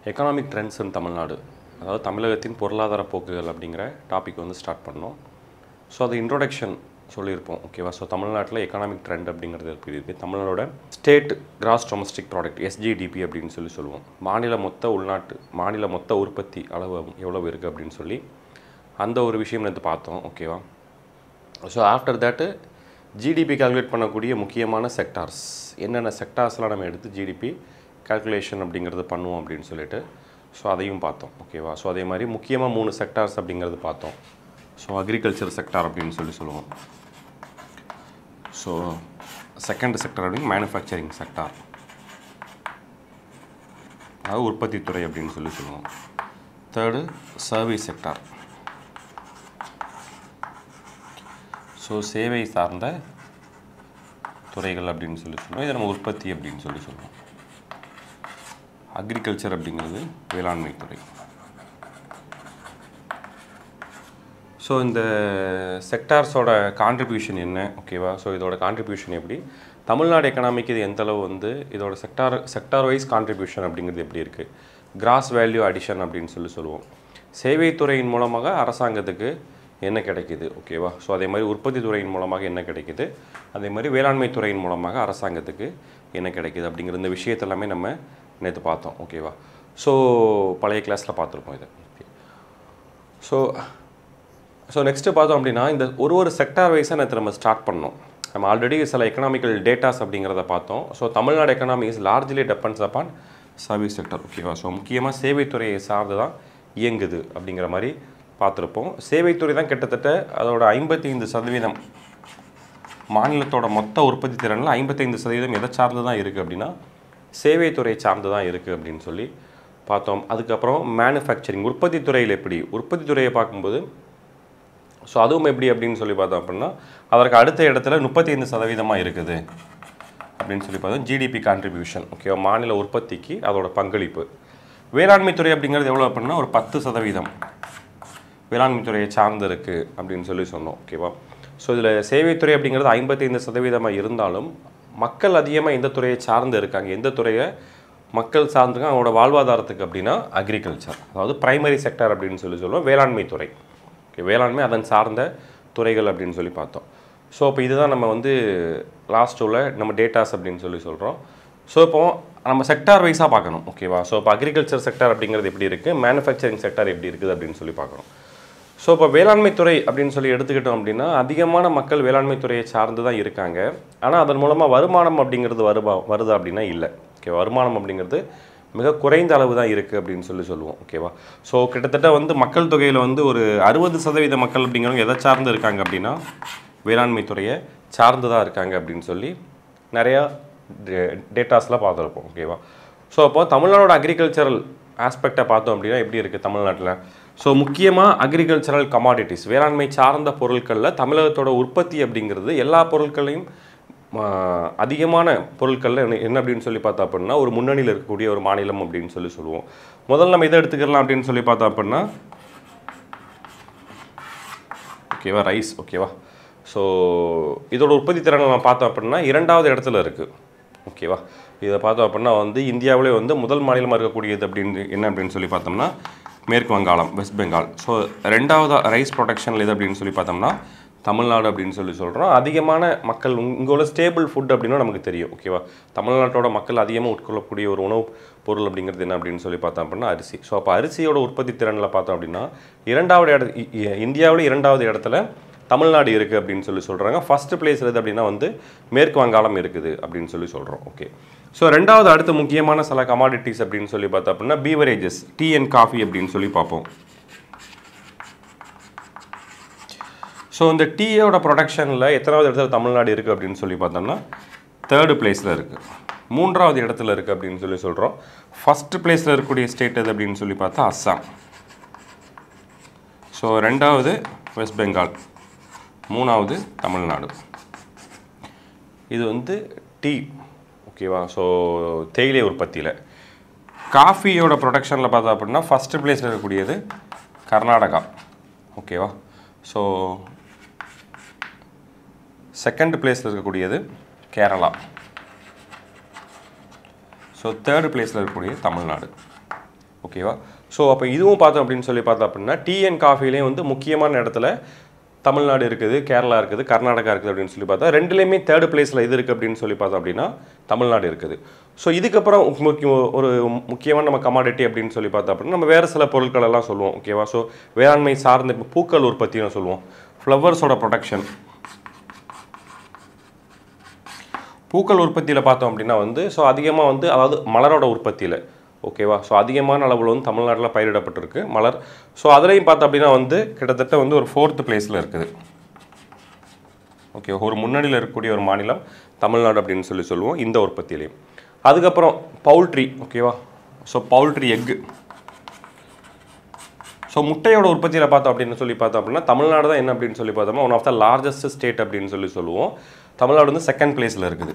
economic trends இன் தமிழ்நாடு அதாவது தமிழகத்தின் பொருளாதார போக்குகள் அப்படிங்கிற டாபிக் வந்து ஸ்டார்ட் பண்ணோம் ஸோ அது இன்ட்ரோடக்ஷன் சொல்லியிருப்போம் ஓகேவா ஸோ தமிழ்நாட்டில் எக்கனாமிக் ட்ரெண்ட் அப்படிங்கிறது எப்படி இருக்குது தமிழ்நாடோட state gross domestic product SGDP அப்படின்னு சொல்லி சொல்லுவோம் மாநில மொத்த உள்நாட்டு மாநில மொத்த உற்பத்தி அளவு எவ்வளவு இருக்குது அப்படின்னு சொல்லி அந்த ஒரு விஷயம் நேற்று பார்த்தோம் ஓகேவா so after that GDP calculate பண்ணக்கூடிய முக்கியமான செக்டார்ஸ் என்னென்ன செக்டார்ஸ்லாம் நம்ம எடுத்து ஜிடிபி கால்குலேஷன் அப்படிங்கிறது பண்ணுவோம் அப்படின்னு சொல்லிட்டு ஸோ அதையும் பார்த்தோம் ஓகேவா ஸோ அதே மாதிரி முக்கியமாக மூணு செக்டார்ஸ் அப்படிங்கிறது பார்த்தோம் ஸோ அக்ரிகல்ச்சர் செக்டார் அப்படின்னு சொல்லி சொல்லுவோம் ஸோ செகண்ட் செக்டர் அப்படின்னு மேனுஃபேக்சரிங் செக்டார் அதாவது உற்பத்தித்துறை அப்படின்னு சொல்லி சொல்லுவோம் தேர்டு சர்வீஸ் செக்டார் ஸோ சேவை சார்ந்த துறைகள் அப்படின்னு சொல்லி சொல்லுவோம் இதை நம்ம உற்பத்தி அப்படின்னு சொல்லி சொல்லுவோம் அக்ரிகல்ச்சர் அப்படிங்கிறது வேளாண்மை துறை ஸோ இந்த செக்டார்ஸோட கான்ட்ரிபியூஷன் என்ன ஓகேவா ஸோ இதோட கான்ட்ரிபியூஷன் எப்படி தமிழ்நாடு எக்கனாமிக்கு இது எந்த அளவு வந்து இதோட செக்டார் செக்டார் வைஸ் கான்ட்ரிபியூஷன் அப்படிங்கிறது எப்படி இருக்குது கிராஸ் வேல்யூ அடிஷன் அப்படின்னு சொல்லி சொல்லுவோம் சேவைத்துறையின் மூலமாக அரசாங்கத்துக்கு என்ன கிடைக்குது ஓகேவா ஸோ அதே மாதிரி உற்பத்தி துறையின் மூலமாக என்ன கிடைக்குது அதே மாதிரி வேளாண்மை துறையின் மூலமாக அரசாங்கத்துக்கு என்ன கிடைக்குது அப்படிங்கிற இந்த விஷயத்தெல்லாமே நம்ம நேற்று பார்த்தோம் ஓகேவா ஸோ பழைய கிளாஸில் பார்த்துருப்போம் இதை ஸோ ஸோ நெக்ஸ்ட்டு பார்த்தோம் அப்படின்னா இந்த ஒரு ஒரு செக்டார் வைஸாக நேற்று நம்ம ஸ்டார்ட் பண்ணோம் நம்ம ஆல்ரெடி சில எக்கனாமிக்கல் டேட்டாஸ் அப்படிங்கிறத பார்த்தோம் so Tamil Nadu economy is largely depends upon service sector ஓகேவா ஸோ முக்கியமாக சேவைத்துறையை சார்ந்து தான் இயங்குது அப்படிங்கிற மாதிரி பார்த்துருப்போம் சேவைத்துறை தான் கிட்டத்தட்ட அதோட ஐம்பத்தி ஐந்து சதவீதம் மாநிலத்தோட மொத்த உற்பத்தி திறனில் ஐம்பத்தைந்து சதவீதம் எதை சார்ந்து தான் இருக்குது அப்படின்னா சேவைத்துறை சார்ந்து தான் இருக்குது அப்படின்னு சொல்லி பார்த்தோம் அதுக்கப்புறம் மேனுஃபேக்சரிங் உற்பத்தி துறையில் எப்படி உற்பத்தி துறையை பார்க்கும்போது ஸோ அதுவும் எப்படி அப்படின்னு சொல்லி பார்த்தோம் அப்படின்னா அதற்கு அடுத்த இடத்துல முப்பத்தைந்து சதவீதமாக இருக்குது அப்படின்னு சொல்லி பார்த்தோம் ஜிடிபி கான்ட்ரிபியூஷன் ஓகேவா மாநில உற்பத்திக்கு அதோட பங்களிப்பு வேளாண்மை துறை அப்படிங்கிறது எவ்வளோ அப்படின்னா ஒரு பத்து சதவீதம் வேளாண்மை துறையை சார்ந்து இருக்குது அப்படின்னு சொல்லி சொன்னோம் ஓகேவா ஸோ இதில் சேவைத்துறை அப்படிங்கிறது ஐம்பத்தைந்து சதவீதமாக இருந்தாலும் மக்கள் அதிகமாக எந்த துறையை சார்ந்து இருக்காங்க எந்த துறையை மக்கள் சார்ந்துருக்காங்க அவங்களோட வாழ்வாதாரத்துக்கு அப்படின்னா அக்ரிகல்ச்சர் அதாவது பிரைமரி செக்டர் அப்படின்னு சொல்லி சொல்லுவோம் வேளாண்மை துறை ஓகே வேளாண்மை அதன் சார்ந்த துறைகள் அப்படின்னு சொல்லி பார்த்தோம் ஸோ இப்போ இதுதான் நம்ம வந்து லாஸ்ட் உள்ள நம்ம டேட்டாஸ் அப்படின்னு சொல்லி சொல்கிறோம் ஸோ இப்போ நம்ம செக்டார் வைஸாக பார்க்கணும் ஓகேவா ஸோ இப்போ அக்ரிகல்ச்சர் செக்டார் அப்படிங்கிறது எப்படி இருக்குது மேனுஃபேக்சரிங் செக்டார் எப்படி இருக்குது அப்படின்னு சொல்லி பார்க்கணும் ஸோ இப்போ வேளாண்மை துறை அப்படின்னு சொல்லி எடுத்துக்கிட்டோம் அப்படின்னா அதிகமான மக்கள் வேளாண்மை துறையை சார்ந்து தான் இருக்காங்க ஆனால் அதன் மூலமாக வருமானம் அப்படிங்கிறது வருமா வருதா அப்படின்னா இல்லை ஓகே வருமானம் அப்படிங்கிறது மிக குறைந்த அளவு தான் இருக்குது அப்படின்னு சொல்லி சொல்லுவோம் ஓகேவா ஸோ கிட்டத்தட்ட வந்து மக்கள் தொகையில் வந்து ஒரு அறுபது சதவீத மக்கள் அப்படிங்கிறவங்க எதை சார்ந்து இருக்காங்க அப்படின்னா வேளாண்மை துறையை சார்ந்து தான் இருக்காங்க அப்படின்னு சொல்லி நிறையா டேட்டாஸ்லாம் பார்த்துருப்போம் ஓகேவா ஸோ அப்போ தமிழ்நாடோட அக்ரிகல்ச்சரல் ஆஸ்பெக்டை பார்த்தோம் அப்படின்னா எப்படி இருக்குது தமிழ்நாட்டில் ஸோ முக்கியமாக அக்ரிகல்ச்சரல் கமாடிட்டிஸ் வேளாண்மை சார்ந்த பொருட்களில் தமிழகத்தோட உற்பத்தி அப்படிங்கிறது எல்லா பொருட்களையும் ஆஹ், அதிகமான பொருட்களில் என்ன என்ன அப்படின்னு சொல்லி பார்த்தா அப்படின்னா ஒரு முன்னணியில் இருக்கக்கூடிய ஒரு மாநிலம் அப்படின்னு சொல்லி சொல்லுவோம் முதல்ல நம்ம இதை எடுத்துக்கலாம் அப்படின்னு சொல்லி பார்த்தா அப்படின்னா ஓகேவா ரைஸ் ஓகேவா ஸோ இதோட உற்பத்தி திறனை நம்ம பார்த்தோம் அப்படின்னா இரண்டாவது இடத்துல இருக்குது ஓகேவா இதை பார்த்தோம் அப்படின்னா வந்து இந்தியாவிலே வந்து முதல் மாநிலமாக இருக்கக்கூடியது அப்படின்னு என்ன அப்படின்னு சொல்லி பார்த்தோம்னா மேற்கு வங்காளம் வெஸ்ட் பெங்கால் ஸோ ரெண்டாவது ரைஸ் ப்ரொடக்ஷனில் இது அப்படின்னு சொல்லி பார்த்தோம்னா தமிழ்நாடு அப்படின்னு சொல்லி சொல்கிறோம் அதிகமான மக்கள் இங்கே உள்ள ஸ்டேபிள் ஃபுட் அப்படின்னா நமக்கு தெரியும் ஓகேவா தமிழ்நாட்டோட மக்கள் அதிகமாக உட்கொள்ளக்கூடிய ஒரு உணவு பொருள் அப்படிங்கிறது என்ன அப்படின்னு சொல்லி பார்த்தோம் அப்படின்னா அரிசி ஸோ அப்போ அரிசியோட உற்பத்தி திறனில் பார்த்தோம் அப்படின்னா இரண்டாவது இட இ- இ- இந்தியாவில் இரண்டாவது இடத்துல தமிழ்நாடு இருக்குது அப்படின்னு சொல்லி சொல்கிறாங்க ஃபர்ஸ்ட் பிளேஸ் எது அப்படின்னா வந்து மேற்கு வங்காளம் இருக்குது அப்படின்னு சொல்லி சொல்கிறோம் ஓகே ஸோ ரெண்டாவது அடுத்த முக்கியமான சில கமாடிட்டிஸ் அப்படின்னு சொல்லி பார்த்தோம் அப்படின்னா பீவரேஜஸ் டீ அண்ட் காஃபி அப்படின்னு சொல்லி பார்ப்போம் ஸோ இந்த டீயோட ப்ரொடக்ஷனில் எத்தனாவது இடத்துல தமிழ்நாடு இருக்குது அப்படின்னு சொல்லி பார்த்தோம்னா தேர்டு பிளேஸில் இருக்குது மூன்றாவது இடத்துல இருக்குது அப்படின்னு சொல்லி சொல்கிறோம் ஃபஸ்ட்டு பிளேஸில் இருக்கக்கூடிய ஸ்டேட் எது அப்படின்னு சொல்லி பார்த்தா அஸ்ஸாம் ஸோ ரெண்டாவது வெஸ்ட் பெங்கால் மூணாவது தமிழ்நாடு இது வந்து டீ ஓகேவா ஸோ தேயிலை உற்பத்தியில் காஃபியோட ப்ரொடக்ஷனில் பார்த்தா அப்படின்னா ஃபஸ்ட்டு பிளேஸில் இருக்கக்கூடியது கர்நாடகா ஓகேவா ஸோ செகண்ட் பிளேஸில் இருக்கக்கூடியது கேரளா ஸோ தேர்டு பிளேஸில் இருக்கக்கூடிய தமிழ்நாடு ஓகேவா ஸோ அப்போ இதுவும் பார்த்தோம் அப்படின்னு சொல்லி பார்த்தோம் அப்படின்னா டீ அண்ட் காஃபிலையும் வந்து முக்கியமான இடத்துல தமிழ்நாடு இருக்குது கேரளா இருக்குது கர்நாடகா இருக்குது அப்படின்னு சொல்லி பார்த்தா ரெண்டுலேயுமே தேர்ட் பிளேஸில் இது இருக்குது அப்படின்னு சொல்லி பார்த்தோம் அப்படின்னா தமிழ்நாடு இருக்குது ஸோ இதுக்கப்புறம் முக்கிய ஒரு முக்கியமான நம்ம கமாடிட்டி அப்படின்னு சொல்லி பார்த்தோம் அப்படின்னா நம்ம வேறு சில பொருட்கள் எல்லாம் சொல்லுவோம் ஓகேவா ஸோ வேளாண்மை சார்ந்த இப்போ பூக்கள் உற்பத்தின்னு சொல்லுவோம் ஃப்ளவர்ஸோட ப்ரொடக்ஷன் பூக்கள் உற்பத்தியில் பார்த்தோம் அப்படின்னா வந்து ஸோ அதிகமாக வந்து அதாவது மலரோட உற்பத்தியில் ஓகேவா ஸோ அதிகமான அளவில் வந்து தமிழ்நாட்டில் பயிரிடப்பட்டிருக்கு மலர் ஸோ அதுலேயும் பார்த்தோம் அப்படின்னா வந்து கிட்டத்தட்ட வந்து ஒரு ஃபோர்த்து பிளேஸில் இருக்குது ஓகே ஒரு முன்னணியில் இருக்கக்கூடிய ஒரு மாநிலம் தமிழ்நாடு அப்படின்னு சொல்லி சொல்லுவோம் இந்த உற்பத்தியிலையும் அதுக்கப்புறம் பவுல்ட்ரி ஓகேவா ஸோ பவுல்ட்ரி எக்கு ஸோ முட்டையோட உற்பத்தியில் பார்த்தோம் அப்படின்னு சொல்லி பார்த்தோம் அப்படின்னா தமிழ்நாடு தான் என்ன அப்படின்னு சொல்லி பார்த்தோம்னா one of the largest state அப்படின்னு சொல்லி சொல்லுவோம் தமிழ்நாடு வந்து செகண்ட் பிளேஸில் இருக்குது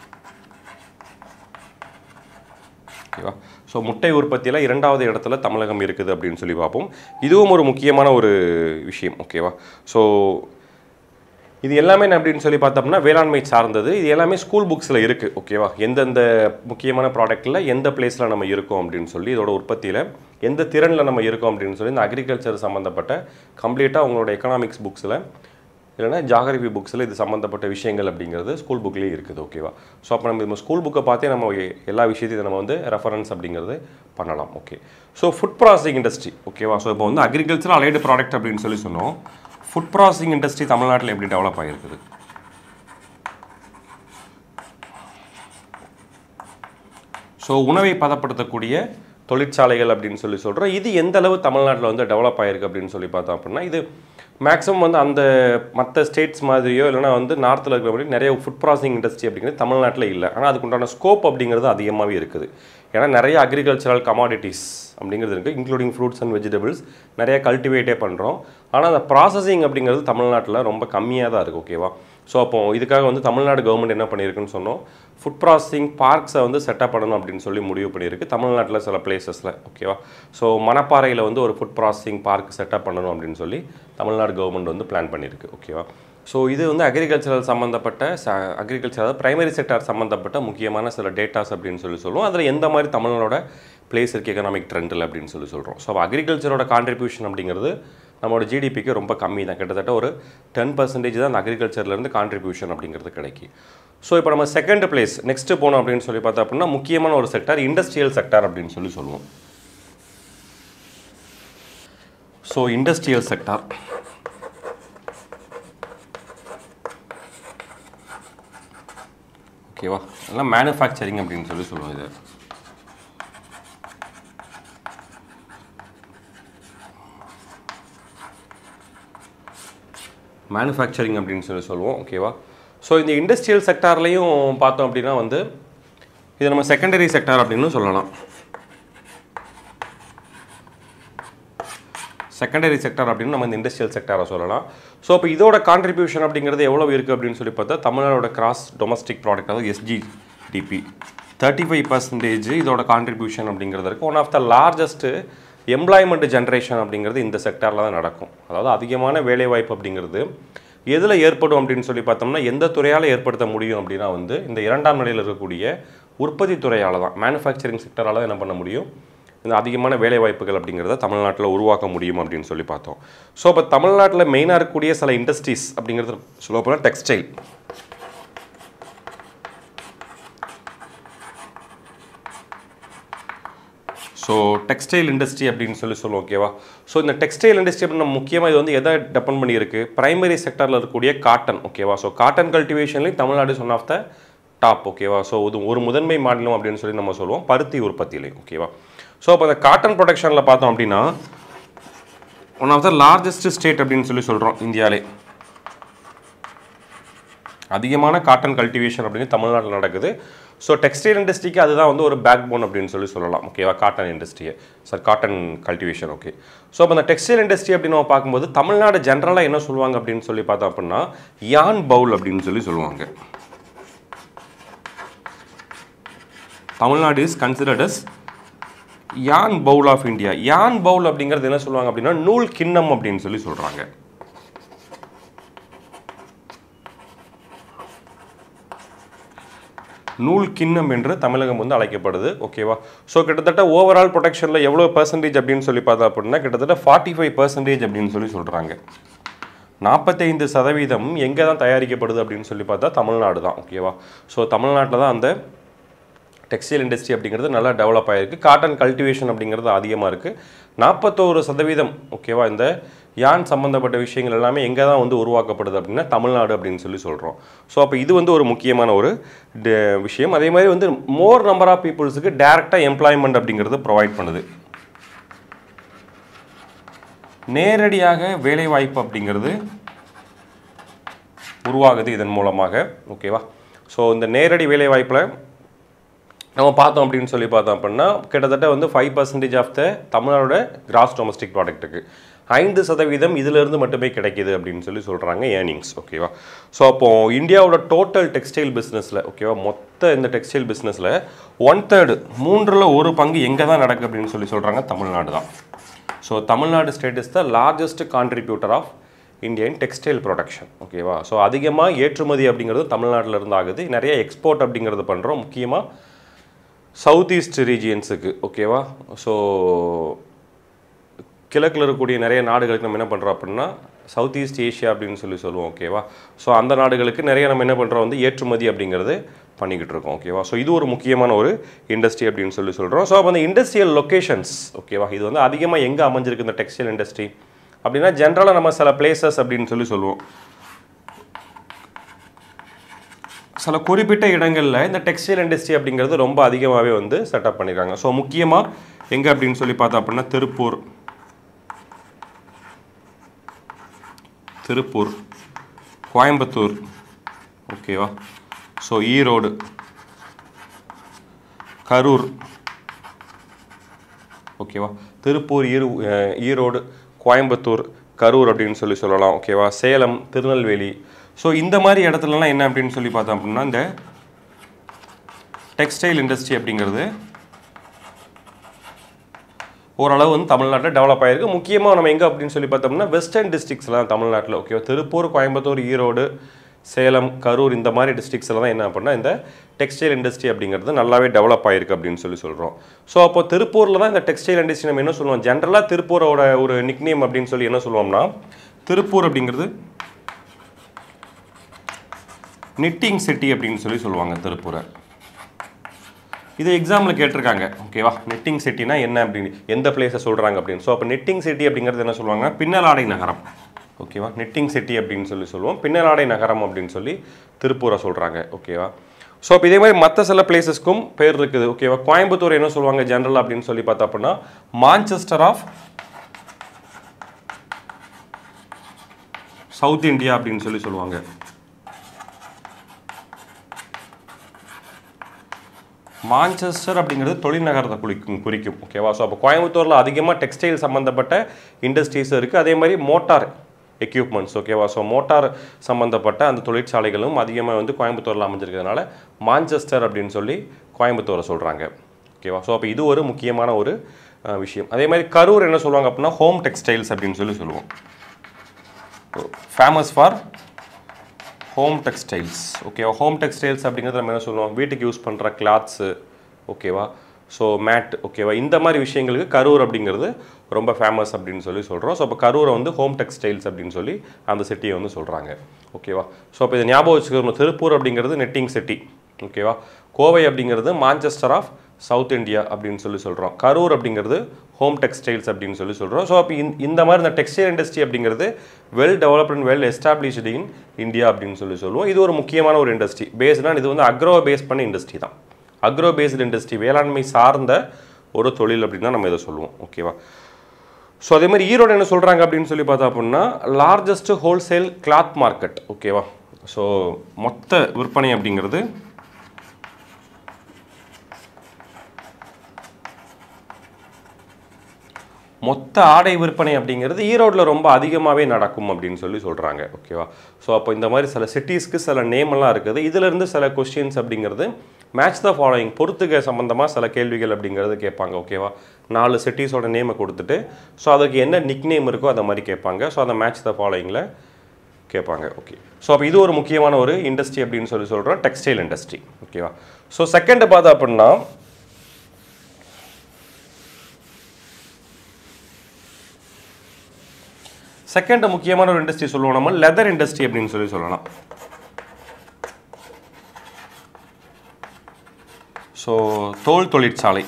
ஓகேவா ஸோ முட்டை உற்பத்தியில் இரண்டாவது இடத்துல தமிழகம் இருக்குது அப்படின்னு சொல்லி பார்ப்போம் இதுவும் ஒரு முக்கியமான ஒரு விஷயம் ஓகேவா ஸோ இது எல்லாமே என்ன அப்படின்னு சொல்லி பார்த்தோம்னா வேளாண்மை சார்ந்தது இது எல்லாமே ஸ்கூல் புக்ஸில் இருக்குது ஓகேவா எந்தெந்த முக்கியமான ப்ராடக்ட்டில் எந்த பிளேஸில் நம்ம இருக்கோம் அப்படின்னு சொல்லி இதோட உற்பத்தியில் எந்த திறனில் நம்ம இருக்கோம் அப்படின்னு சொல்லி இந்த அக்ரிகல்ச்சர் சம்மந்தப்பட்ட கம்ப்ளீட்டாக உங்களோட எக்கனாமிக்ஸ் புக்ஸில் இல்லைனா ஜாகிரபி புக்ஸில் இது சம்மந்தப்பட்ட விஷயங்கள் அப்படிங்கிறது ஸ்கூல் புக்லேயே இருக்குது ஓகேவா ஸோ அப்போ நம்ம நம்ம ஸ்கூல் புக்கை பார்த்தே நம்ம எ- எல்லா விஷயத்தையும் நம்ம வந்து ரெஃபரன்ஸ் அப்படிங்கிறது பண்ணலாம் okay so food processing industry ஓகேவா ஸோ இப்போ வந்து அக்ரிகல்ச்சர் அலைடு ப்ராடக்ட் அப்படின்னு சொல்லி சொன்னோம் ஃபுட் ப்ராசஸிங் இண்டஸ்ட்ரி தமிழ்நாட்டில் எப்படி டெவலப் ஆகிருக்குது ஸோ உணவை பதப்படுத்தக்கூடிய தொழிற்சாலைகள் அப்படின்னு சொல்லி சொல்கிறோம் இது எந்த அளவு தமிழ்நாட்டில் வந்து டெவலப் ஆகிருக்கு அப்படின்னு சொல்லி பார்த்தோம் அப்படின்னா இது மேக்ஸிமம் வந்து அந்த மற்ற ஸ்டேட்ஸ் மாதிரியோ இல்லைனா வந்து நார்த்தில் இருக்கிற மாதிரி நிறைய ஃபுட் ப்ராசஸிங் இண்டஸ்ட்ரி அப்படிங்கிறது தமிழ்நாட்டில் இல்லை ஆனால் அதுக்குண்டான ஸ்கோப் அப்படிங்கிறது அதிகமாகவே இருக்குது ஏன்னா நிறைய அக்ரிகல்ச்சரல் கமாடிட்டிஸ் அப்படிங்கிறது இருக்குது இன்க்ளூடிங் ஃப்ரூட்ஸ் அண்ட் வெஜிடபிள்ஸ் நிறைய கல்டிவேட்டே பண்ணுறோம் ஆனால் அந்த ப்ராசஸிங் அப்படிங்கிறது தமிழ்நாட்டில் ரொம்ப கம்மியாக தான் இருக்குது ஓகேவா ஸோ அப்போ இதுக்காக வந்து தமிழ்நாடு கவர்மெண்ட் என்ன பண்ணியிருக்குன்னு சொன்னோம் ஃபுட் ப்ராசஸிங் பார்க்ஸை வந்து செட்டப் பண்ணணும் அப்படின்னு சொல்லி முடிவு பண்ணியிருக்கு தமிழ்நாட்டில் சில பிளேசஸில் ஓகேவா ஸோ மணப்பாறையில் வந்து ஒரு ஃபுட் ப்ராசஸிங் பார்க் செட்டப் பண்ணணும் அப்படின்னு சொல்லி தமிழ்நாடு கவர்மெண்ட் வந்து பிளான் பண்ணியிருக்கு ஓகேவா ஸோ இது வந்து அக்ரிகல்ச்சரல் சம்மந்தப்பட்ட ச அக்ரிகல்ச்சர் அதாவது பிரைமரி செக்டார் சம்மந்தப்பட்ட முக்கியமான சில டேட்டாஸ் அப்படின்னு சொல்லி சொல்லுவோம் அதில் எந்த மாதிரி தமிழ்நாடோட பிளேஸ் இருக்குது எக்கனாமிக் ட்ரெண்டில் அப்படின்னு சொல்லி சொல்கிறோம் ஸோ அக்ரிகல்ச்சரோட கான்ட்ரிபியூஷன் அப்படிங்கிறது நம்மளோட ஜிடிபிக்கு ரொம்ப கம்மி தான் கிட்டத்தட்ட ஒரு டென் பர்சன்டேஜ் தான் அந்த அக்ரிகல்ச்சர்லேருந்து கான்ட்ரிபியூஷன் அப்படிங்கிறது கிடைக்கும் ஸோ இப்போ நம்ம செகண்ட் பிளேஸ் நெக்ஸ்ட்டு போனோம் அப்படின்னு சொல்லி பார்த்தோம் அப்படின்னா முக்கியமான ஒரு செக்டார் இண்டஸ்ட்ரியல் செக்டார் அப்படின்னு சொல்லி சொல்லுவோம் ஸோ இண்டஸ்ட்ரியல் செக்டார் ஓகேவா எல்லாம் மேனுஃபேக்சரிங் அப்படின்னு சொல்லி சொல்லுவோம் இது மேனுஃபேக்சரிங் அப்படின்னு சொல்லி சொல்லுவோம் ஓகேவா ஸோ இந்த இண்டஸ்ட்ரியல் செக்டார்லேயும் பார்த்தோம் அப்படின்னா வந்து இது நம்ம செகண்டரி செக்டார் அப்படின்னு சொல்லலாம் செகண்டரி செக்டார் அப்படின்னு நம்ம இந்த இண்டஸ்ட்ரியல் செக்டாரை சொல்லலாம் ஸோ இப்போ இதோட கான்ட்ரிபியூஷன் அப்படிங்கிறது எவ்வளோ இருக்குது அப்படின்னு சொல்லி பார்த்தா தமிழ்நாடோட கிராஸ் டொமஸ்டிக் ப்ராடக்ட் அதாவது எஸ்ஜிடிபி தேர்ட்டி ஃபைவ் பர்சன்டேஜ் இதோட கான்ட்ரிபியூஷன் அப்படிங்கிறது இருக்குது one of the largest employment generation அப்படிங்கிறது இந்த செக்டாரில் தான் நடக்கும் அதாவது அதிகமான வேலைவாய்ப்பு அப்படிங்கிறது எதில் ஏற்படும் அப்படின்னு சொல்லி பார்த்தோம்னா எந்த துறையால் ஏற்படுத்த முடியும் அப்படின்னா வந்து இந்த இரண்டாம் நிலையில் இருக்கக்கூடிய உற்பத்தி துறையால் தான் மேனுஃபேக்சரிங் செக்டரால் தான் என்ன பண்ண முடியும் இந்த அதிகமான வேலை வாய்ப்புகள் அப்படிங்கிறத தமிழ்நாட்டில் உருவாக்க முடியும் அப்படின்னு சொல்லி பார்த்தோம் ஸோ இப்போ தமிழ்நாட்டில் மெயினாக இருக்கக்கூடிய சில இண்டஸ்ட்ரீஸ் அப்படிங்கிறது சொல்ல போனால் டெக்ஸ்டைல் ஸோ டெக்ஸ்டைல் இண்டஸ்ட்ரி அப்படின்னு சொல்லி சொல்லுவோம் ஓகேவா ஸோ இந்த டெக்ஸ்டைல் இண்டஸ்ட்ரி அப்படின்னு நம்ம முக்கியமாக இது வந்து எதை டெபெண்ட் பண்ணியிருக்கு பிரைமரி செக்டரில் இருக்கக்கூடிய காட்டன் ஓகேவா ஸோ காட்டன் கல்டிவேஷன்லேயும் Tamil Nadu one of the top ஓகேவா ஸோ இது ஒரு முதன்மை மாநிலம் அப்படின்னு சொல்லி நம்ம சொல்லுவோம் பருத்தி உற்பத்தியிலையும் ஓகேவா ஸோ அப்போ இந்த காட்டன் ப்ரொடக்ஷனில் பார்த்தோம் அப்படின்னா one of the largest state அப்படின்னு சொல்லி சொல்கிறோம் இந்தியாவிலே அதிகமான காட்டன் கல்டிவேஷன் அப்படிங்கிறது தமிழ்நாட்டில் நடக்குது ஸோ டெக்ஸ்டைல் இண்டஸ்ட்ரிக்கு அதுதான் வந்து ஒரு பேக் போன் அப்படின்னு சொல்லி சொல்லலாம் ஓகேவா காட்டன் இண்டஸ்ட்ரியை சார் காட்டன் கல்டிவேஷன் ஓகே ஸோ அப்போ அந்த டெக்ஸ்டைல் இண்டஸ்ட்ரி அப்படின்னு நம்ம பார்க்கும்போது தமிழ்நாடு ஜென்ரலாக என்ன சொல்லுவாங்க அப்படின்னு சொல்லி பார்த்தோம் அப்படின்னா யான் பவுல் அப்படின்னு சொல்லி சொல்லுவாங்க தமிழ்நாடு இஸ் கன்சிடர்ட் அஸ் யான் பவுல் ஆஃப் இந்தியா யான் பவுல் அப்படிங்கிறது என்ன சொல்லுவாங்க அப்படின்னா நூல் கிண்ணம் அப்படின்னு சொல்லி சொல்கிறாங்க நூல் கிண்ணம் என்று தமிழகம் வந்து அழைக்கப்படுது ஓகேவா ஸோ கிட்டத்தட்ட ஓவரால் ப்ரொடெக்ஷனில் எவ்வளோ பர்சன்டேஜ் அப்படின்னு சொல்லி பார்த்தா அப்படின்னா கிட்டத்தட்ட ஃபார்ட்டி ஃபைவ் பர்சன்டேஜ் அப்படின்னு சொல்லி சொல்கிறாங்க நாற்பத்தைந்து சதவீதம் எங்கே தான் தயாரிக்கப்படுது அப்படின்னு சொல்லி பார்த்தா தமிழ்நாடு தான் ஓகேவா ஸோ தமிழ்நாட்டில் தான் அந்த டெக்ஸ்டைல் இண்டஸ்ட்ரி அப்படிங்கிறது நல்லா டெவலப் ஆகிருக்கு காட்டன் கல்டிவேஷன் அப்படிங்கிறது அதிகமாக இருக்குது நாற்பத்தோரு சதவீதம் ஓகேவா இந்த யான் சம்மந்தப்பட்ட விஷயங்கள் எல்லாமே எங்கே தான் வந்து உருவாக்கப்படுது அப்படின்னா தமிழ்நாடு அப்படின்னு சொல்லி சொல்கிறோம் ஸோ அப்போ இது வந்து ஒரு முக்கியமான ஒரு ட- விஷயம் அதே மாதிரி வந்து மோர் நம்பர் ஆஃப் பீப்புள்ஸுக்கு டேரெக்டாக எம்ப்ளாய்மெண்ட் அப்படிங்கிறது ப்ரொவைட் பண்ணுது நேரடியாக வேலைவாய்ப்பு அப்படிங்கிறது உருவாகுது இதன் மூலமாக ஓகேவா ஸோ இந்த நேரடி வேலைவாய்ப்பில் நம்ம பார்த்தோம் அப்படின்னு சொல்லி பார்த்தோம் அப்படின்னா கிட்டத்தட்ட வந்து ஃபைவ் பர்சன்டேஜ் ஆஃப் த தமிழ்நாடோட கிராஸ் டொமஸ்டிக் ப்ராடக்ட்டுக்கு ஐந்து சதவீதம் இதிலிருந்து மட்டுமே கிடைக்கிது அப்படின்னு சொல்லி சொல்கிறாங்க ஏர்னிங்ஸ் ஓகேவா ஸோ அப்போது இந்தியாவோட டோட்டல் டெக்ஸ்டைல் பிஸ்னஸில் ஓகேவா மொத்த இந்த டெக்ஸ்டைல் பிஸ்னஸில் ஒன் தேர்டு மூன்றில் ஒரு பங்கு எங்கே தான் நடக்கு அப்படின்னு சொல்லி சொல்கிறாங்க தமிழ்நாடு தான் so Tamil Nadu state is the largest contributor of Indian textile production ஓகேவா ஸோ அதிகமாக ஏற்றுமதி அப்படிங்கிறது தமிழ்நாட்டில் இருந்து ஆகுது நிறைய எக்ஸ்போர்ட் அப்படிங்கிறது பண்ணுறோம் முக்கியமாக சவுத் ஈஸ்ட் ரீஜியன்ஸுக்கு ஓகேவா ஸோ கிழக்கில் இருக்கக்கூடிய நிறைய நாடுகளுக்கு நம்ம என்ன பண்ணுறோம் அப்படின்னா சவுத் ஈஸ்ட் ஏஷியா அப்படின்னு சொல்லி சொல்லுவோம் ஓகேவா ஸோ அந்த நாடுகளுக்கு நிறைய நம்ம என்ன பண்ணுறோம் வந்து ஏற்றுமதி அப்படிங்கிறது பண்ணிக்கிட்டு இருக்கோம் ஓகேவா ஸோ இது ஒரு முக்கியமான ஒரு இண்டஸ்ட்ரி அப்படின்னு சொல்லி சொல்கிறோம் ஸோ அப்போ அந்த இண்டஸ்ட்ரியல் லொக்கேஷன்ஸ் ஓகேவா இது வந்து அதிகமாக எங்கே அமைஞ்சிருக்கு இந்த டெக்ஸ்டைல் இண்டஸ்ட்ரி அப்படின்னா ஜென்ரலாக நம்ம சில பிளேசஸ் அப்படின்னு சொல்லி சொல்லுவோம் சில குறிப்பிட்ட இடங்களில் இந்த டெக்ஸ்டைல் இண்டஸ்ட்ரி அப்படிங்கிறது ரொம்ப அதிகமாகவே வந்து செட்டப் பண்ணியிருக்காங்க ஸோ முக்கியமாக எங்கே அப்படின்னு சொல்லி பார்த்தோம் அப்படின்னா திருப்பூர் திருப்பூர் கோயம்புத்தூர் ஓகேவா ஸோ ஈரோடு கரூர் ஓகேவா திருப்பூர் ஈரு அஹ் ஈரோடு கோயம்புத்தூர் கரூர் அப்படின்னு சொல்லி சொல்லலாம் ஓகேவா சேலம் திருநெல்வேலி ஸோ இந்த மாதிரி இடத்துலலாம் என்ன அப்படின்னு சொல்லி பார்த்தோம் அப்படின்னா இந்த டெக்ஸ்டைல் இண்டஸ்ட்ரி அப்படிங்கிறது ஓரளவு வந்து தமிழ்நாட்டில் டெவலப் ஆகிருக்கு முக்கியமாக நம்ம எங்கே அப்படின்னு சொல்லி பார்த்தோம்னா வெஸ்டர்ன் டிஸ்ட்ரிக்ஸில் தான் தமிழ்நாட்டில் ஓகேவா திருப்பூர் கோயம்புத்தூர் ஈரோடு சேலம் கரூர் இந்த மாதிரி டிஸ்ட்ரிக்ஸில் தான் என்ன அப்படின்னா இந்த டெக்ஸ்டைல் இண்டஸ்ட்ரி அப்படிங்கிறது நல்லாவே டெவலப் ஆகிருக்கு அப்படின்னு சொல்லி சொல்கிறோம் ஸோ அப்போ திருப்பூரில் தான் இந்த டெக்ஸ்டைல் இண்டஸ்ட்ரி நம்ம என்ன சொல்லுவோம் ஜென்ரலாக திருப்பூரோட ஒரு நிக்னேம் அப்படின்னு சொல்லி என்ன சொல்லுவோம்னா திருப்பூர் அப்படிங்கிறது நிட்டிங் சிட்டி அப்படின்னு சொல்லி சொல்லுவாங்க திருப்பூரை இது எக்ஸாமில் கேட்டிருக்காங்க ஓகேவா நெட்டிங் சிட்டினா என்ன அப்படின்னு எந்த பிளேஸை சொல்கிறாங்க அப்படின்னு ஸோ அப்போ நெட்டிங் சிட்டி அப்படிங்கிறது என்ன சொல்லுவாங்க பின்னலாடை நகரம் ஓகேவா நெட்டிங் சிட்டி அப்படின்னு சொல்லி சொல்லுவோம் பின்னலாடை நகரம் அப்படின்னு சொல்லி திருப்பூரை சொல்கிறாங்க ஓகேவா ஸோ அப்போ இதே மாதிரி மற்ற சில பிளேசஸ்க்கும் பேர் இருக்குது ஓகேவா கோயம்புத்தூர் என்ன சொல்லுவாங்க ஜென்ரல் அப்படின்னு சொல்லி பார்த்தா அப்படின்னா மான்செஸ்டர் ஆஃப் சவுத் இந்தியா அப்படின்னு சொல்லி சொல்லுவாங்க மான்செஸ்டர் அப்படிங்கிறது தொழில் நகரத்தை குறிக்கும் குறிக்கும் ஓகேவா ஸோ அப்போ கோயம்புத்தூரில் அதிகமாக டெக்ஸ்டைல் சம்மந்தப்பட்ட இண்டஸ்ட்ரீஸ் இருக்குது அதே மாதிரி மோட்டார் எக்யூப்மெண்ட்ஸ் ஓகேவா ஸோ மோட்டார் சம்மந்தப்பட்ட அந்த தொழிற்சாலைகளும் அதிகமாக வந்து கோயம்புத்தூரில் அமைஞ்சிருக்கிறதுனால மான்செஸ்டர் அப்படின்னு சொல்லி கோயம்புத்தூரை சொல்கிறாங்க ஓகேவா ஸோ அப்போ இது ஒரு முக்கியமான ஒரு அஹ், விஷயம் அதே மாதிரி கரூர் என்ன சொல்லுவாங்க அப்படின்னா ஹோம் டெக்ஸ்டைல்ஸ் அப்படின்னு சொல்லி சொல்லுவோம் ஃபேமஸ் ஃபார் ஹோம் டெக்ஸ்டைல்ஸ் ஓகேவா ஹோம் டெக்ஸ்டைல்ஸ் அப்படிங்கிறது நம்ம என்ன சொல்லுவோம் வீட்டுக்கு யூஸ் பண்ணுற கிளாத்ஸு ஓகேவா ஸோ மேட் ஓகேவா இந்த மாதிரி விஷயங்களுக்கு கரூர் அப்படிங்கிறது ரொம்ப ஃபேமஸ் அப்படின்னு சொல்லி சொல்கிறோம் ஸோ அப்போ கரூரை வந்து ஹோம் டெக்ஸ்டைல்ஸ் அப்படின்னு சொல்லி அந்த சிட்டியை வந்து சொல்கிறாங்க ஓகேவா ஸோ அப்போ இதை ஞாபகம் வச்சுக்கணும் திருப்பூர் அப்படிங்கிறது நெட்டிங் சிட்டி ஓகேவா கோவை அப்படிங்கிறது மான்செஸ்டர் ஆஃப் சவுத் இந்தியா அப்படின்னு சொல்லி சொல்கிறோம் கரூர் அப்படிங்கிறது ஹோம் டெக்ஸ்டைல்ஸ் அப்படின்னு சொல்லி சொல்கிறோம் ஸோ அப்போ இந்த- இந்த மாதிரி இந்த டெக்ஸ்டைல் இண்டஸ்ட்ரி அப்படிங்கிறது well developed and well established in India அப்படின்னு சொல்லி சொல்லுவோம் இது ஒரு முக்கியமான ஒரு இண்டஸ்ட்ரி பேஸ்னா இது வந்து அக்ரோ பேஸ் பண்ண இண்டஸ்ட்ரி தான் அக்ரோ பேஸ்டு இண்டஸ்ட்ரி வேளாண்மை சார்ந்த ஒரு தொழில் அப்படின்னு தான் நம்ம இதை சொல்லுவோம் ஓகேவா ஸோ அதே மாதிரி ஈரோடு என்ன சொல்கிறாங்க அப்படின்னு சொல்லி பார்த்தா அப்படின்னா லார்ஜஸ்ட் ஹோல்சேல் கிளாத் மார்க்கெட் ஓகேவா ஸோ மொத்த விற்பனை அப்படிங்கிறது மொத்த ஆடை விற்பனை அப்படிங்கிறது ஈரோட்டில் ரொம்ப அதிகமாகவே நடக்கும் அப்படின்னு சொல்லி சொல்கிறாங்க ஓகேவா ஸோ அப்போ இந்த மாதிரி சில சிட்டிஸ்க்கு சில நேம் எல்லாம் இருக்குது இதிலிருந்து சில கொஸ்டின்ஸ் அப்படிங்கிறது மேட்ச் த ஃபாலோயிங் பொறுத்துக்க சம்மந்தமாக சில கேள்விகள் அப்படிங்கிறது கேட்பாங்க ஓகேவா நாலு சிட்டிஸோட நேமை கொடுத்துட்டு ஸோ அதுக்கு என்ன நிக் நேம் இருக்கோ அதை மாதிரி கேட்பாங்க ஸோ அந்த மேட்ச் த ஃபாலோயிங்கில் கேட்பாங்க ஓகே ஸோ அப்போ இது ஒரு முக்கியமான ஒரு இண்டஸ்ட்ரி அப்படின்னு சொல்லி சொல்கிறோம் டெக்ஸ்டைல் இண்டஸ்ட்ரி ஓகேவா ஸோ செகண்ட் பார்த்தா அப்படின்னா செகண்ட் முக்கியமான ஒரு இண்டஸ்ட்ரி சொல்லுவோம் நம்ம லெதர் இண்டஸ்ட்ரி அப்படின்னு சொல்லி சொல்லலாம் ஸோ தோல் தொழிற்சாலை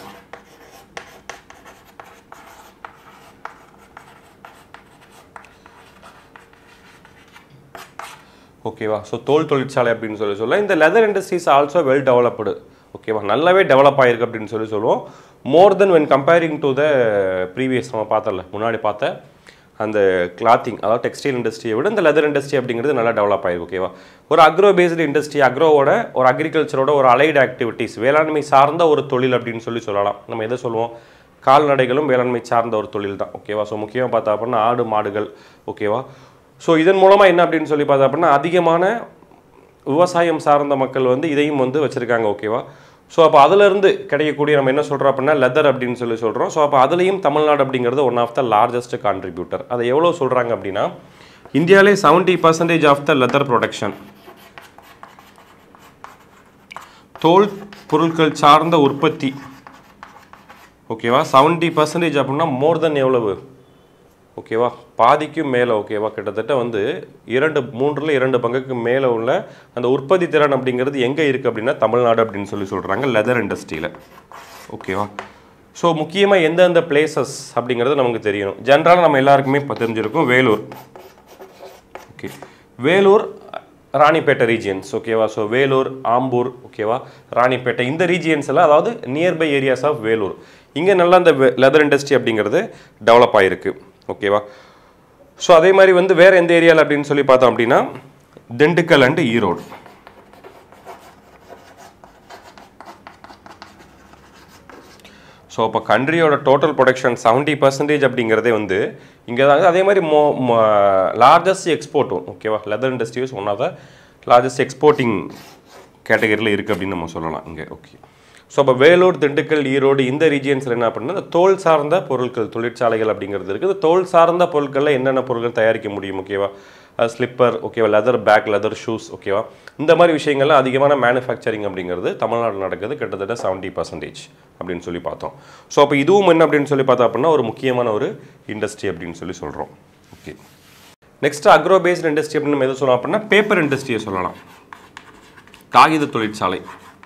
ஓகேவா ஸோ தோல் தொழிற்சாலை அப்படின்னு சொல்லி சொல்ல இந்த leather industries also well developed ஓகேவா நல்லாவே டெவலப் ஆயிருக்கு அப்படின்னு சொல்லி சொல்லுவோம் more then when comparing to the previous நம்ம பார்த்தல முன்னாடி பார்த்த அந்த கிளாத்திங் அதாவது டெக்ஸ்டைல் இண்டஸ்ட்ரியை விட இந்த லெதர் இண்டஸ்ட்ரி அப்படிங்கிறது நல்லா டெவலப் ஆயிருக்கு ஓகேவா ஒரு அக்ரோ பேஸ்டு இண்டஸ்ட்ரி அக்ரோவோட ஒரு அக்ரிகல்ச்சரோட ஒரு அலைடு ஆக்டிவிட்டீஸ் வேளாண்மை சார்ந்த ஒரு தொழில் அப்படின்னு சொல்லி சொல்லலாம் நம்ம எதை சொல்லுவோம் கால்நடைகளும் வேளாண்மை சார்ந்த ஒரு தொழில் தான் ஓகேவா ஸோ முக்கியமாக பார்த்தா அப்படின்னா ஆடு மாடுகள் ஓகேவா ஸோ இதன் மூலமாக என்ன அப்படின்னு சொல்லி பார்த்தா அப்படின்னா அதிகமான விவசாயம் சார்ந்த மக்கள் வந்து இதையும் வந்து வச்சுருக்காங்க ஓகேவா ஸோ அப்போ அதிலிருந்து கிடைக்கக்கூடிய நம்ம என்ன சொல்கிறோம் அப்படின்னா லெதர் அப்படின்னு சொல்லி சொல்கிறோம் ஸோ அப்போ அதுலேயும் தமிழ்நாடு அப்படிங்கிறது one of the largest contributor அதை எவ்வளோ சொல்கிறாங்க அப்படின்னா இந்தியாவிலே seventy percentage of the leather production தோல் பொருட்கள் சார்ந்த உற்பத்தி ஓகேவா செவன்ட்டி பர்சன்டேஜ் அப்படின்னா மோர் தென் எவ்வளவு ஓகேவா பாதிக்கும் மேலே ஓகேவா கிட்டத்தட்ட வந்து இரண்டு மூன்றில் இரண்டு பங்குக்கு மேலே உள்ள அந்த உற்பத்தி திறன் அப்படிங்கிறது எங்கே இருக்குது அப்படின்னா தமிழ்நாடு அப்படின்னு சொல்லி சொல்கிறாங்க லெதர் இண்டஸ்ட்ரியில் ஓகேவா ஸோ முக்கியமாக எந்தெந்த பிளேசஸ் அப்படிங்கிறது நமக்கு தெரியணும் ஜென்ரலாக நம்ம எல்லாருக்குமே இப்போ தெரிஞ்சிருக்கும் வேலூர் ஓகே வேலூர் ராணிப்பேட்டை ரீஜியன்ஸ் ஓகேவா ஸோ வேலூர் ஆம்பூர் ஓகேவா ராணிப்பேட்டை இந்த ரீஜியன்ஸ் எல்லாம் அதாவது நியர்பை ஏரியாஸ் ஆஃப் வேலூர் இங்கே நல்லா இந்த லெதர் இண்டஸ்ட்ரி அப்படிங்கிறது டெவலப் ஆகிருக்கு ஓகேவா ஸோ அதே மாதிரி வந்து வேறு எந்த ஏரியாவில் அப்படின்னு சொல்லி பார்த்தோம் அப்படின்னா திண்டுக்கல் அண்டு ஈரோடு ஸோ அப்போ கண்ட்ரியோட டோட்டல் ப்ரொடக்ஷன் செவன்ட்டி பர்சன்டேஜ் அப்படிங்கிறதே வந்து இங்கே தான் அதே மாதிரி மோ லார்ஜஸ்ட் எக்ஸ்போர்ட்டும் ஓகேவா leather industries one of the largest exporting கேட்டகரியில் இருக்குது அப்படின்னு நம்ம சொல்லலாம் இங்கே ஓகே ஸோ அப்போ வேலூர் திண்டுக்கல் ஈரோடு இந்த ரீஜியன்ஸில் என்ன அப்படின்னா இந்த தோல் சார்ந்த பொருட்கள் தொழிற்சாலைகள் அப்படிங்கிறது இருக்குது இந்த தோல் சார்ந்த பொருட்களில் என்னென்ன பொருட்கள் தயாரிக்க முடியும் ஓகேவா ஸ்லிப்பர் ஓகேவா லெதர் பேக் லெதர் ஷூஸ் ஓகேவா இந்த மாதிரி விஷயங்கள்லாம் அதிகமான மேனுஃபேக்சரிங் அப்படிங்கிறது தமிழ்நாடு நடக்குது கிட்டத்தட்ட செவன்ட்டி பர்சன்டேஜ் அப்படின்னு சொல்லி பார்த்தோம் ஸோ அப்போ இதுவும் என்ன அப்படின்னு சொல்லி பார்த்தோம் அப்படின்னா ஒரு முக்கியமான ஒரு இண்டஸ்ட்ரி அப்படின்னு சொல்லி சொல்கிறோம் okay next agro based industry அப்படின்னு நம்ம எதை சொல்லலாம் அப்படின்னா பேப்பர் இண்டஸ்ட்ரியை சொல்லலாம் காகித தொழிற்சாலை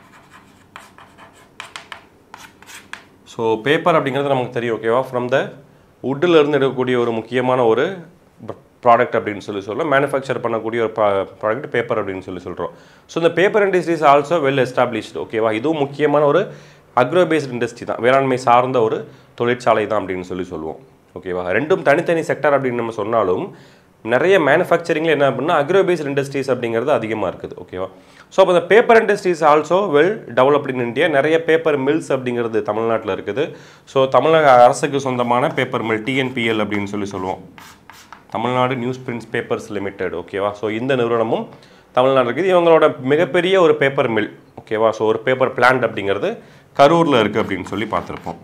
ஸோ பேப்பர் அப்படிங்கிறது நமக்கு தெரியும் ஓகேவா ஃப்ரம் த வுட்டில் இருந்து எடுக்கக்கூடிய ஒரு முக்கியமான ஒரு ப்ராடக்ட் அப்படின்னு சொல்லி சொல்கிறோம் மேனுஃபேக்சர் பண்ணக்கூடிய ஒரு ப்ராடக்ட் பேப்பர் அப்படின்னு சொல்லி சொல்கிறோம் ஸோ இந்த paper industries also well established ஓகேவா இதுவும் முக்கியமான ஒரு அக்ரோ பேஸ்ட் இண்டஸ்ட்ரி தான் வேளாண்மை சார்ந்த ஒரு தொழிற்சாலை தான் அப்படின்னு சொல்லி சொல்லுவோம் ஓகேவா ரெண்டும் தனித்தனி செக்டர் அப்படின்னு நம்ம சொன்னாலும் நிறைய மேனுஃபேக்சரிங்கில் என்ன அப்படின்னா அக்ரோ பேஸ்ட் இண்டஸ்ட்ரீஸ் அப்படிங்கிறது அதிகமாக இருக்குது ஓகேவா ஸோ அப்போ இந்த paper industries also well developed in India நிறைய பேப்பர் மில்ஸ் அப்படிங்கிறது தமிழ்நாட்டில் இருக்குது ஸோ தமிழக அரசுக்கு சொந்தமான பேப்பர் மில் டிஎன்பிஎல் அப்படின்னு சொல்லி சொல்லுவோம் Tamil Nadu news prints papers limited ஓகேவா ஸோ இந்த நிறுவனமும் தமிழ்நாடு இருக்குது இவங்களோட மிகப்பெரிய ஒரு பேப்பர் மில் ஓகேவா ஸோ ஒரு பேப்பர் பிளான்ட் அப்படிங்கிறது கரூரில் இருக்குது அப்படின்னு சொல்லி பார்த்துருப்போம்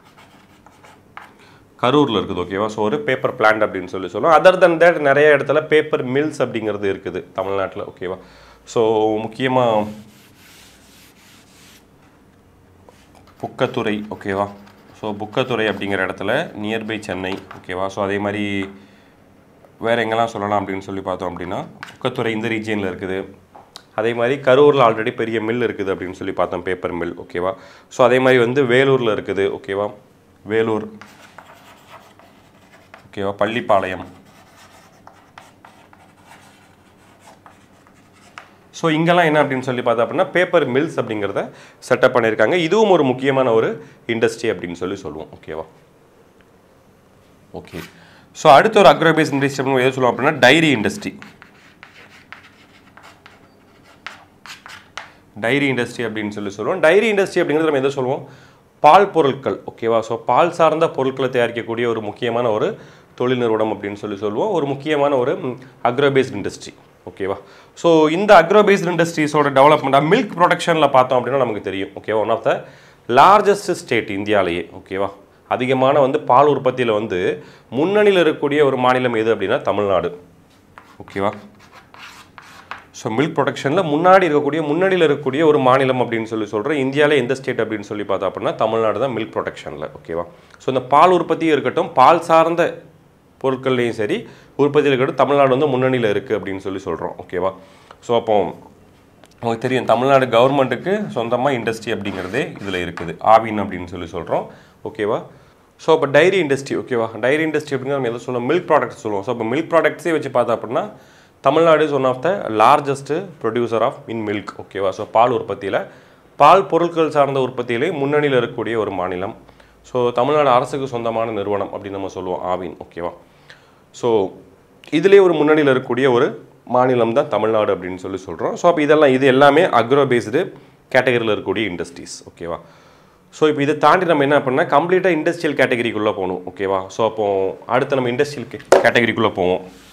கரூரில் இருக்குது ஓகேவா ஸோ ஒரு பேப்பர் பிளான்ட் அப்படின்னு சொல்லி சொல்லுவோம் அதர் தன் தேட் நிறைய இடத்துல பேப்பர் மில்ஸ் அப்படிங்கிறது இருக்குது தமிழ்நாட்டில் ஓகேவா ஸோ முக்கியமாக புக்கத்துறை ஓகேவா ஸோ புக்கத்துறை அப்படிங்கிற இடத்துல நியர்பை சென்னை ஓகேவா ஸோ அதே மாதிரி வேறு எங்கெல்லாம் சொல்லலாம் அப்படின்னு சொல்லி பார்த்தோம் அப்படின்னா புக்கத்துறை இந்த ரீஜியனில் இருக்குது அதே மாதிரி கரூரில் ஆல்ரெடி பெரிய மில் இருக்குது அப்படின்னு சொல்லி பார்த்தோம் பேப்பர் மில் ஓகேவா ஸோ அதே மாதிரி வந்து வேலூரில் இருக்குது ஓகேவா வேலூர் ஓகேவா பள்ளிப்பாளையம் ஸோ இங்கெல்லாம் என்ன அப்படின்னு சொல்லி பார்த்தா அப்படின்னா பேப்பர் மில்ஸ் அப்படிங்கிறத செட்டப் பண்ணியிருக்காங்க இதுவும் ஒரு முக்கியமான ஒரு இண்டஸ்ட்ரி அப்படின்னு சொல்லி சொல்லுவோம் ஓகேவா ஓகே ஸோ அடுத்த ஒரு அக்ரோபேஸ் இண்டஸ்ட்ரி அப்படின்னு எது சொல்லுவோம் அப்படின்னா டைரி இண்டஸ்ட்ரி டைரி இண்டஸ்ட்ரி அப்படின்னு சொல்லி சொல்லுவோம் டைரி இண்டஸ்ட்ரி அப்படிங்கிறது நம்ம எதை சொல்லுவோம் பால் பொருட்கள் ஓகேவா ஸோ பால் சார்ந்த பொருட்களை தயாரிக்கக்கூடிய ஒரு முக்கியமான ஒரு தொழில் நிறுவனம் அப்படின்னு சொல்லி சொல்லுவோம் ஒரு முக்கியமான ஒரு அக்ரோபேஸ்ட் இண்டஸ்ட்ரி ஓகேவா ஸோ இந்த அக்ரோபேஸ்ட் இண்டஸ்ட்ரீஸோட டெவலப்மெண்ட்டாக மில்க் ப்ரொடக்ஷனில் பார்த்தோம் அப்படின்னா நமக்கு தெரியும் ஓகேவா one of the largest state இந்தியாவிலேயே ஓகேவா அதிகமான வந்து பால் உற்பத்தியில் வந்து முன்னணியில் இருக்கக்கூடிய ஒரு மாநிலம் எது அப்படின்னா தமிழ்நாடு ஓகேவா ஸோ மில்க் ப்ரொடக்ஷனில் முன்னாடி இருக்கக்கூடிய முன்னாடியில் இருக்கக்கூடிய ஒரு மாநிலம் அப்படின்னு சொல்லி சொல்கிறேன் இந்தியாவில் எந்த ஸ்டேட் அப்படின்னு சொல்லி பார்த்தா அப்படின்னா தமிழ்நாடு தான் மில்க் ப்ரொடக்ஷனில் ஓகேவா ஸோ இந்த பால் உற்பத்தியும் இருக்கட்டும் பால் சார்ந்த பொருட்கள்லையும் சரி உற்பத்தியில் இருக்கட்டும் தமிழ்நாடு வந்து முன்னணியில் இருக்குது அப்படின்னு சொல்லி சொல்கிறோம் ஓகேவா ஸோ அப்போ உங்களுக்கு தெரியும் தமிழ்நாடு கவர்மெண்ட்டுக்கு சொந்தமாக இண்டஸ்ட்ரி அப்படிங்கிறதே இதில் இருக்குது ஆவின் அப்படின்னு சொல்லி சொல்கிறோம் ஓகேவா ஸோ அப்போ டைரி இண்டஸ்ட்ரி ஓகேவா டைரி இண்டஸ்ட்ரி அப்படிங்கிற நம்ம எதை சொல்லுவோம் மில்க் ப்ராடக்ட்ஸ் சொல்லுவோம் ஸோ அப்போ மில்க் ப்ராடக்ட்ஸே வச்சு பார்த்தா அப்படின்னா Tamil Nadu is one of the largest producer of in milk ஓகேவா ஸோ பால் உற்பத்தியில் பால் பொருட்கள் சார்ந்த உற்பத்தியிலே முன்னணியில் இருக்கக்கூடிய ஒரு மாநிலம் ஸோ தமிழ்நாடு அரசுக்கு சொந்தமான நிறுவனம் அப்படின்னு நம்ம சொல்லுவோம் ஆவின் ஓகேவா ஸோ இதுலேயே ஒரு முன்னணியில் இருக்கக்கூடிய ஒரு மாநிலம் தான் தமிழ்நாடு அப்படின்னு சொல்லி சொல்கிறோம் ஸோ அப்போ இதெல்லாம் இது எல்லாமே அக்ரோ பேஸ்டு கேட்டகரியில் இருக்கக்கூடிய இண்டஸ்ட்ரீஸ் ஓகேவா ஸோ இப்போ இதை தாண்டி நம்ம என்ன பண்ணால் கம்ப்ளீட்டாக இண்டஸ்ட்ரியல் கேட்டகரிக்குள்ளே போகணும் ஓகேவா ஸோ அப்போ அடுத்து நம்ம இண்டஸ்ட்ரியல் கேட்டகரிக்குள்ளே போவோம்